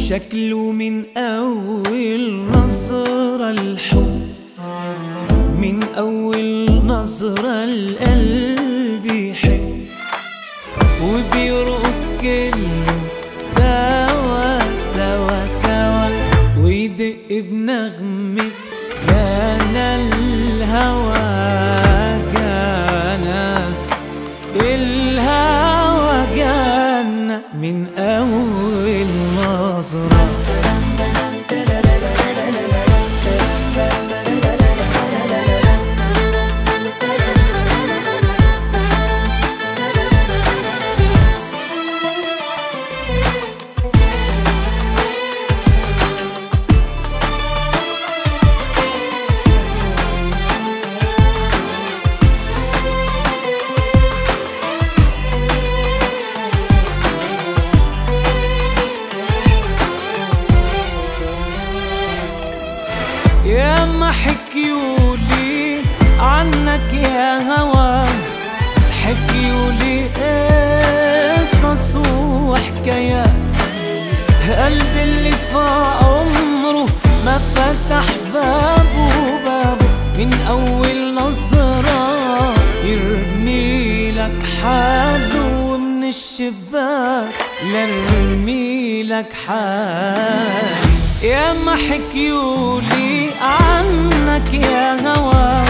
شكله من أول نظرة الحب من أول نظرة القلب يحب وبيرقص كله سوا سوا سوا ويدق بنغمة جانا الهوى جانا الهوى جانا من أول نظرة يا ما حكيولي عنك يا هوى حكيولي قصص وحكايات قلبي اللي في عمره ما فتح بابه بابه من أول نظرة يرمي لك حاله من الشباك لرمي لك حالي يا ما حكيولي عنك يا هوى